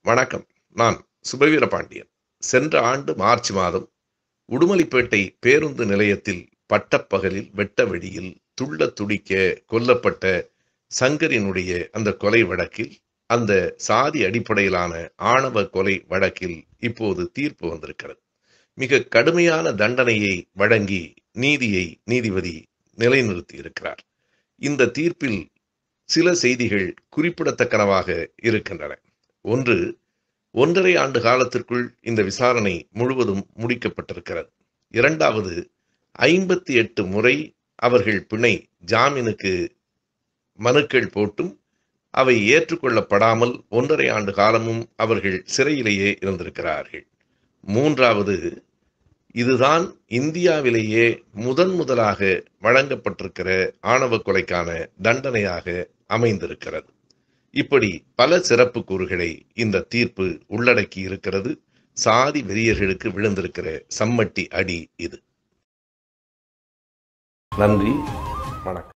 வணக்கம் நான் சுபவீர பாண்டியன் சென்ற ஆண்டு மார்ச் மாதம் உடுமலைப்பேட்டை பேருந்து நிலையத்தில் பட்டப்பகலில் வெட்ட வெடியில் துள்ள துடிக்க கொல்லப்பட்ட சங்கரினுடைய அந்த கொலை வழக்கில் அந்த சாதி அடிப்படையிலான ஆணவ கொலை வழக்கில் இப்போது தீர்ப்பு வந்திருக்கிறது மிக கடுமையான தண்டனையை வழங்கி நீதியை நீதிபதி நிலைநிறுத்தி இருக்கிறார் இந்த தீர்ப்பில் சில செய்திகள் குறிப்பிடத்தக்கனவாக இருக்கின்றன ஒன்று ஒன்றரை ஆண்டு காலத்திற்குள் இந்த விசாரணை முழுவதும் முடிக்கப்பட்டிருக்கிறது இரண்டாவது ஐம்பத்தி எட்டு முறை அவர்கள் பிணை ஜாமீனுக்கு மனுக்கள் போட்டும் அவை ஏற்றுக்கொள்ளப்படாமல் ஒன்றரை ஆண்டு காலமும் அவர்கள் சிறையிலேயே இருந்திருக்கிறார்கள் மூன்றாவது இதுதான் இந்தியாவிலேயே முதன் முதலாக வழங்கப்பட்டிருக்கிற ஆணவ கொலைக்கான தண்டனையாக அமைந்திருக்கிறது இப்படி பல சிறப்பு கூறுகளை இந்த தீர்ப்பு உள்ளடக்கி இருக்கிறது சாதி வெறியர்களுக்கு விழுந்திருக்கிற சம்மட்டி அடி இது நன்றி வணக்கம்